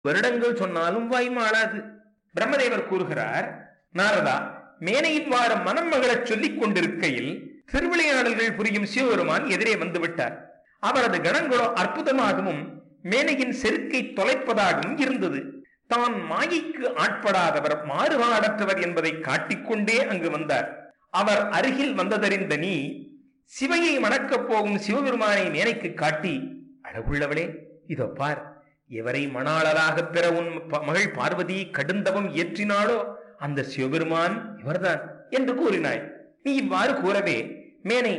வருடங்கள் சொன்னாலும் வாய் மாளாது பிரம்மதேவர் கூறுகிறார் நாரதா மேனை இவ்வாறு மனம் மகளச் சொல்லிக் கொண்டிருக்கையில் திருவிளையாடல்கள் புரியும் சிவபெருமான் எதிரே வந்து விட்டார் அவரது கணங்களோ அற்புதமாகவும் மேனையின் செருக்கை தொலைப்பதாகவும் இருந்தது தான் மாயைக்கு ஆட்படாதவர் மாறுபாடற்றவர் என்பதை காட்டிக்கொண்டே அங்கு வந்தார் அவர் அருகில் வந்ததறிந்த நீ சிவையை மணக்கப் போகும் சிவபெருமானை மேனைக்கு காட்டி அழகுள்ளவளே இதோ பார் எவரை மணாளராக பெற உன் ப- மகள் பார்வதி கடுந்தவம் இயற்றினாளோ அந்த சிவபெருமான் இவர்தான் என்று கூறினாய் நீ இவ்வாறு கூறவே மேனை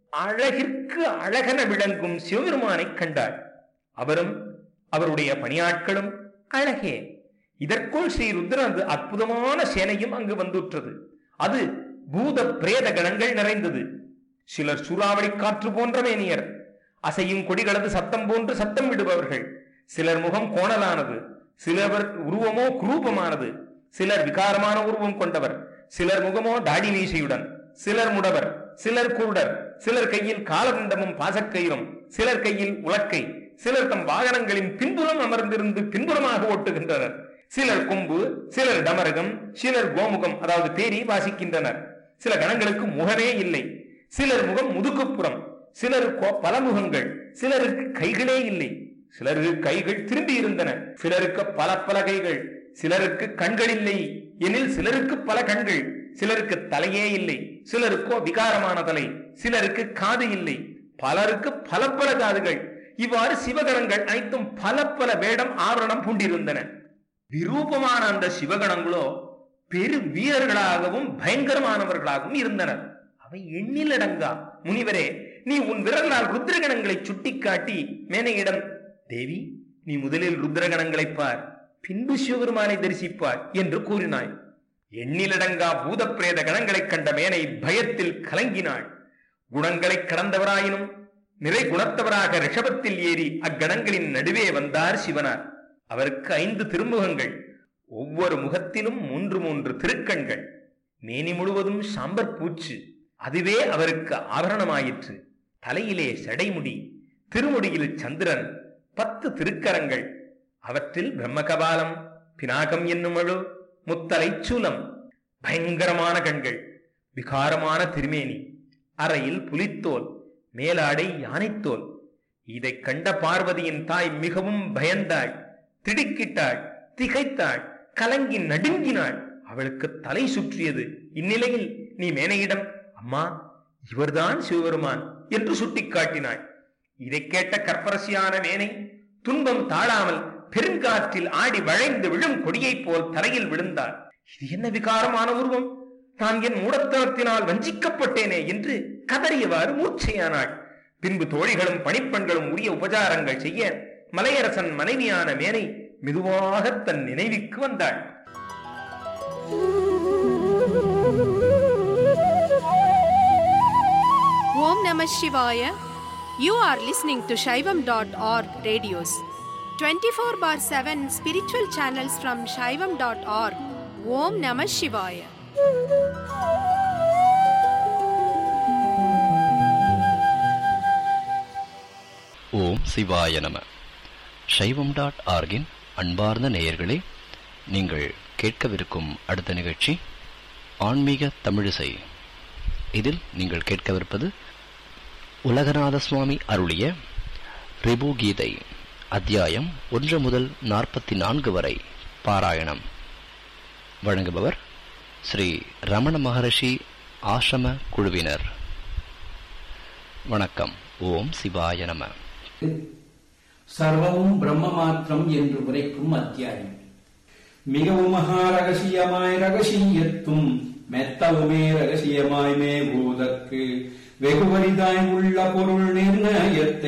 அழகிற்கு அழகென விளங்கும் சிவபெருமானை கண்டாள் அவரும் அவருடைய பணியாட்களும் அழகே இதற்குள் ஸ்ரீ ருத்ரனது அற்புதமான சேனையும் அங்கு வந்துற்றது அது பூத பிரேத கணங்கள் நிறைந்தது சிலர் சூறாவளி காற்று போன்ற மேனியர் அசையும் கொடிகளது சத்தம் போன்று சத்தம் விடுபவர்கள் சிலர் முகம் கோணலானது சிலர் உருவமோ குரூபமானது சிலர் விகாரமான உருவம் கொண்டவர் சிலர் முகமோ தாடி மீசையுடன் சிலர் முடவர் சிலர் குருடர் சிலர் கையில் காலதண்டமும் பாசக்கயிறும் சிலர் கையில் உலக்கை சிலர் தம் வாகனங்களின் பின்புறம் அமர்ந்திருந்து பின்புறமாக ஓட்டுகின்றனர் சிலர் கொம்பு சிலர் டமரகம் சிலர் கோமுகம் அதாவது பேரி வாசிக்கின்றனர் சில கணங்களுக்கு முகமே இல்லை சிலர் முகம் முதுகுப்புறம் சிலருக்கு பல முகங்கள் சிலருக்கு கைகளே இல்லை சிலருக்கு கைகள் திரும்பி இருந்தன சிலருக்கு பல பல கைகள் சிலருக்கு கண்கள் இல்லை எனில் சிலருக்கு பல கண்கள் சிலருக்கு தலையே இல்லை சிலருக்கோ விகாரமான தலை சிலருக்கு காது இல்லை பலருக்கு பல பல காதுகள் இவ்வாறு சிவகணங்கள் அனைத்தும் பல பல வேடம் ஆவரணம் பூண்டிருந்தன விரூபமான அந்த சிவகணங்களோ பெரு வீரர்களாகவும் பயங்கரமானவர்களாகவும் இருந்தனர் அவை எண்ணிலடங்கா முனிவரே நீ உன் விரலால் ருத்ரகணங்களை சுட்டிக்காட்டி மேனையிடம் தேவி நீ முதலில் ருத்ரகணங்களை பார் பின்பு சிவபெருமானை தரிசிப்பாய் என்று கூறினாய் எண்ணிலடங்கா பூதப்பிரேத கணங்களைக் கண்ட மேனை பயத்தில் கலங்கினாள் குணங்களைக் கடந்தவராயினும் நிறை குணத்தவராக ரிஷபத்தில் ஏறி அக்கணங்களின் நடுவே வந்தார் சிவனார் அவருக்கு ஐந்து திருமுகங்கள் ஒவ்வொரு முகத்திலும் மூன்று மூன்று திருக்கண்கள் மேனி முழுவதும் சாம்பர் பூச்சு அதுவே அவருக்கு ஆபரணமாயிற்று தலையிலே சடைமுடி திருமுடியில் சந்திரன் பத்து திருக்கரங்கள் அவற்றில் பிரம்மகபாலம் பினாகம் என்னும் அழு முத்தலைச் சூலம் பயங்கரமான கண்கள் விகாரமான திருமேனி அறையில் புலித்தோல் மேலாடை யானைத்தோல் இதைக் கண்ட பார்வதியின் தாய் மிகவும் பயந்தாள் திடுக்கிட்டாள் திகைத்தாள் கலங்கி நடுங்கினாள் அவளுக்கு தலை சுற்றியது இந்நிலையில் நீ மேனையிடம் அம்மா இவர்தான் சிவபெருமான் என்று சுட்டிக்காட்டினாள் இதைக் கேட்ட கற்பரசியான மேனை துன்பம் தாழாமல் பெருங்காற்றில் ஆடி வளைந்து விழும் கொடியைப் போல் தரையில் விழுந்தாள் இது என்ன விகாரமான உருவம் நான் என் மூடத்தனத்தினால் வஞ்சிக்கப்பட்டேனே என்று கதறியவாறு மூர்ச்சையானாள் பின்பு தோழிகளும் பணிப்பெண்களும் உரிய உபசாரங்கள் செய்ய மலையரசன் மனைவியான மேனை மெதுவாக தன் நினைவுக்கு வந்தாள் Om Namah Shivaya. You are listening to Shaivam.org radios. 24 bar 7 spiritual channels from Shaivam.org. Om Namah Shivaya. ஓம் சிவாய நம சைவம் டாட் ஆர்கின் அன்பார்ந்த நேயர்களே நீங்கள் கேட்கவிருக்கும் அடுத்த நிகழ்ச்சி ஆன்மீக தமிழிசை இதில் நீங்கள் கேட்கவிருப்பது உலகநாத சுவாமி அருளிய ரிபு கீதை அத்தியாயம் ஒன்று முதல் நாற்பத்தி நான்கு வரை பாராயணம் வழங்குபவர் ஸ்ரீ ரமண மகரிஷி ஆசிரம குழுவினர் வணக்கம் ஓம் சிவாய நம சர்வமும் பிரம்ம மாத்திரம் என்று உரைக்கும் அத்தியாயம் மிகவும் மகா ரகசியமாய் ரகசியத்தும் மெத்தவுமே ரகசியமாய் மேபூதற்கு வெகுவரிதாய் உள்ள பொருள் நிர்ணயத்தை